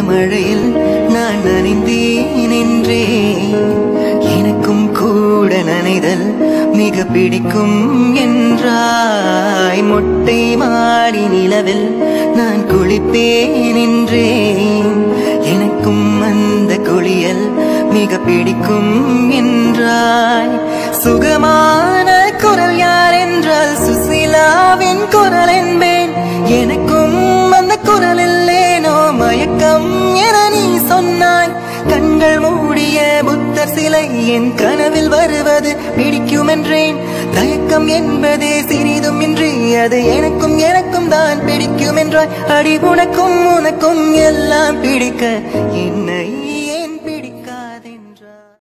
மழையில் நான் நனைந்தேன் என்றே எனக்கும் கூட நனைதல் மிக பிடிக்கும் என்றாய் மொட்டை மாடி நிலவில் நான் குளிப்பேன் என்றேன் எனக்கும் அந்த குளியல் மிக பிடிக்கும் என்றாய் சுகமான குரல் யார் என்றால் சுசிலாவின் குரல் என்பேன் எனக்கும் அந்த குரலில் ஏனோ மயக்கம் என நீ சொன்னாய் கண்கள் மூடிய புத்தர் சிலை என் கனவில் வருவது பிடிக்கும் என்றேன் தயக்கம் என்பதே சிறிதும் இன்றி அது எனக்கும் எனக்கும் தான் பிடிக்கும் என்றாய் அடி உனக்கும் உனக்கும் எல்லாம் பிடிக்க என்னை